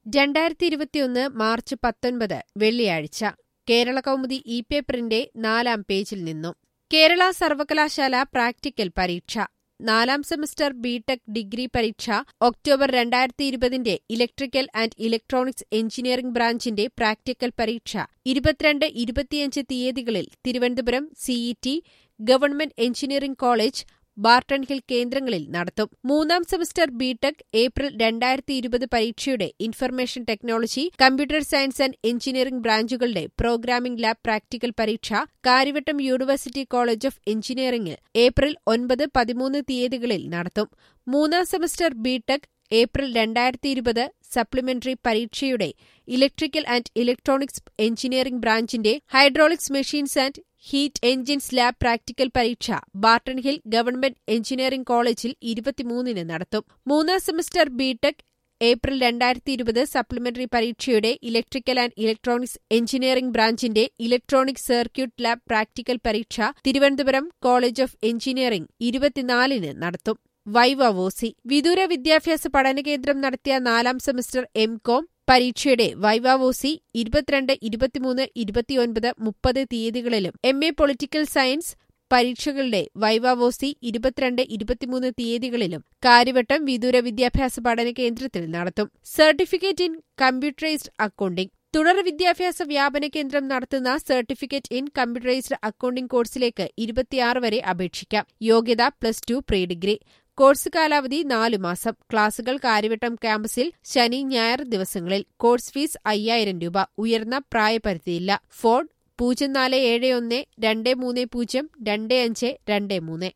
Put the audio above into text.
രണ്ടായിരത്തി ഇരുപത്തിയൊന്ന് മാർച്ച് പത്തൊൻപത് വെള്ളിയാഴ്ച കേരള കൗമുദി ഇ പേപ്പറിന്റെ നാലാം പേജിൽ നിന്നും കേരള സർവകലാശാല പ്രാക്ടിക്കൽ പരീക്ഷ നാലാം സെമസ്റ്റർ ബിടെക് ഡിഗ്രി പരീക്ഷ ഒക്ടോബർ രണ്ടായിരത്തി ഇരുപതിന്റെ ഇലക്ട്രിക്കൽ ആൻഡ് ഇലക്ട്രോണിക്സ് എഞ്ചിനീയറിംഗ് ബ്രാഞ്ചിന്റെ പ്രാക്ടിക്കൽ പരീക്ഷ ഇരുപത്തിരണ്ട് ഇരുപത്തിയഞ്ച് തീയതികളിൽ Thiruvananthapuram CET government engineering college Barton hill കേന്ദ്രങ്ങളിൽ നടത്തും മൂന്നാം സെമസ്റ്റർ ബിടെക് ഏപ്രിൽ രണ്ടായിരത്തി ഇരുപത് പരീക്ഷയുടെ information technology computer science and engineering ബ്രാഞ്ചുകളുടെ പ്രോഗ്രാമിംഗ് ലാബ് പ്രാക്ടിക്കൽ പരീക്ഷ കാര്യവട്ടം യൂണിവേഴ്സിറ്റി കോളേജ് ഓഫ് എഞ്ചിനീയറിംഗിൽ ഏപ്രിൽ ഒൻപത് പതിമൂന്ന് തീയതികളിൽ നടത്തും മൂന്നാം സെമസ്റ്റർ ബിടെക് ഏപ്രിൽ രണ്ടായിരത്തി ഇരുപത് സപ്ലിമെന്ററി പരീക്ഷയുടെ ഇലക്ട്രിക്കൽ ആൻഡ് ഇലക്ട്രോണിക്സ് എഞ്ചിനീയറിംഗ് ബ്രാഞ്ചിന്റെ hydraulics machines and heat engines lab practical പരീക്ഷ ബാർട്ടൺ ഹിൽ ഗവൺമെന്റ് എഞ്ചിനീയറിംഗ് കോളേജിൽ ഇരുപത്തിമൂന്നിന് നടത്തും മൂന്നാം സെമസ്റ്റർ ബിടെക് ഏപ്രിൽ രണ്ടായിരത്തി ഇരുപത് സപ്ലിമെന്ററി പരീക്ഷയുടെ ഇലക്ട്രിക്കൽ ആൻഡ് ഇലക്ട്രോണിക്സ് എഞ്ചിനീയറിംഗ് ബ്രാഞ്ചിന്റെ ഇലക്ട്രോണിക് സർക്യൂട്ട് ലാബ് പ്രാക്ടിക്കൽ പരീക്ഷ തിരുവനന്തപുരം കോളേജ് ഓഫ് എഞ്ചിനീയറിംഗ് ഇരുപത്തിനാലിന് നടത്തും വൈവവോസി വിദൂര വിദ്യാഭ്യാസ പഠനകേന്ദ്രം നടത്തിയ നാലാം സെമസ്റ്റർ എം കോം പരീക്ഷയുടെ വൈവാവോസി ഇരുപത്തിരണ്ട് ഇരുപത്തിമൂന്ന് ഇരുപത്തിയൊൻപത് മുപ്പത് തീയതികളിലും എം എ പൊളിറ്റിക്കൽ സയൻസ് പരീക്ഷകളുടെ വൈവാവോസി ഇരുപത്തിരണ്ട് ഇരുപത്തിമൂന്ന് തീയതികളിലും കാര്യവട്ടം വിദൂര വിദ്യാഭ്യാസ പഠന കേന്ദ്രത്തിൽ നടത്തും സർട്ടിഫിക്കറ്റ് ഇൻ കമ്പ്യൂട്ടറൈസ്ഡ് അക്കൌണ്ടിംഗ് തുടർ വിദ്യാഭ്യാസ വ്യാപന കേന്ദ്രം നടത്തുന്ന സർട്ടിഫിക്കറ്റ് ഇൻ കമ്പ്യൂട്ടറൈസ്ഡ് അക്കൌണ്ടിംഗ് കോഴ്സിലേക്ക് ഇരുപത്തിയാറ് വരെ അപേക്ഷിക്കാം യോഗ്യത plus two pre degree course കാലാവധി നാലു മാസം ക്ലാസുകൾ കാര്യവട്ടം ക്യാമ്പസിൽ ശനി ഞായർ ദിവസങ്ങളിൽ കോഴ്സ് ഫീസ് അയ്യായിരം രൂപ ഉയർന്ന പ്രായപരിധിയില്ല ഫോൺ പൂജ്യം നാല് ഏഴ് ഒന്ന് രണ്ട് മൂന്ന് പൂജ്യം രണ്ട് അഞ്ച് രണ്ട് മൂന്ന്